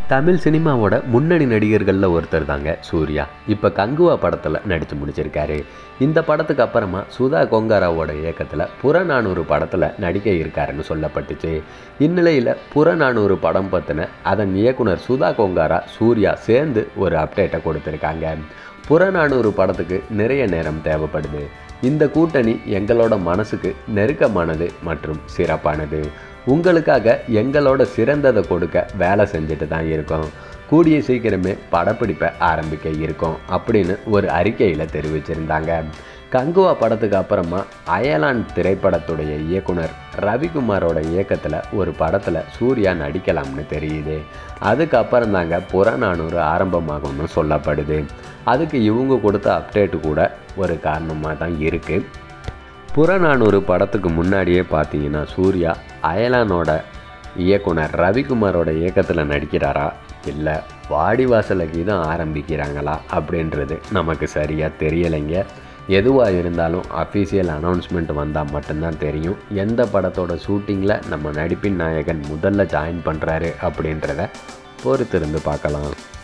தமிழ் சினிமாவோட முன்னணி நடிகர்களில் ஒருத்தர் தாங்க சூர்யா இப்போ கங்குவா படத்தில் நடித்து முடிச்சிருக்காரு இந்த படத்துக்கு அப்புறமா சுதா கொங்காராவோட இயக்கத்தில் புறநானூறு படத்தில் நடிக்க இருக்காருன்னு சொல்லப்பட்டுச்சு இந்நிலையில் புறநானூறு படம் பற்றின அதன் இயக்குனர் சுதா கொங்காரா சூர்யா சேர்ந்து ஒரு அப்டேட்டை கொடுத்துருக்காங்க புறநானூறு படத்துக்கு நிறைய நேரம் தேவைப்படுது இந்த கூட்டணி எங்களோட மனசுக்கு நெருக்கமானது மற்றும் சிறப்பானது உங்களுக்காக எங்களோட சிறந்ததை கொடுக்க வேலை செஞ்சுட்டு தான் இருக்கோம் கூடிய சீக்கிரமே படப்பிடிப்பை ஆரம்பிக்க இருக்கோம் அப்படின்னு ஒரு அறிக்கையில் தெரிவிச்சிருந்தாங்க கங்குவா படத்துக்கு அப்புறமா அயலான் திரைப்படத்துடைய இயக்குனர் ரவிக்குமாரோட இயக்கத்தில் ஒரு படத்தில் சூர்யா நடிக்கலாம்னு தெரியுது அதுக்கப்புறம் தாங்க புறநானூறு ஆரம்பமாகும்னு சொல்லப்படுது அதுக்கு இவங்க கொடுத்த அப்டேட்டு கூட ஒரு காரணமாக தான் இருக்குது புறநானூறு படத்துக்கு முன்னாடியே பார்த்தீங்கன்னா சூர்யா அயலானோட இயக்குனர் ரவிக்குமாரோட இயக்கத்தில் நடிக்கிறாரா இல்லை வாடிவாசல கீதம் ஆரம்பிக்கிறாங்களா அப்படின்றது நமக்கு சரியாக தெரியலைங்க எதுவாக இருந்தாலும் அஃபீஷியல் அனௌன்ஸ்மெண்ட் வந்தால் மட்டும்தான் தெரியும் எந்த படத்தோட ஷூட்டிங்கில் நம்ம நடிப்பின் நாயகன் முதல்ல ஜாயின் பண்ணுறாரு அப்படின்றத பொறுத்திருந்து பார்க்கலாம்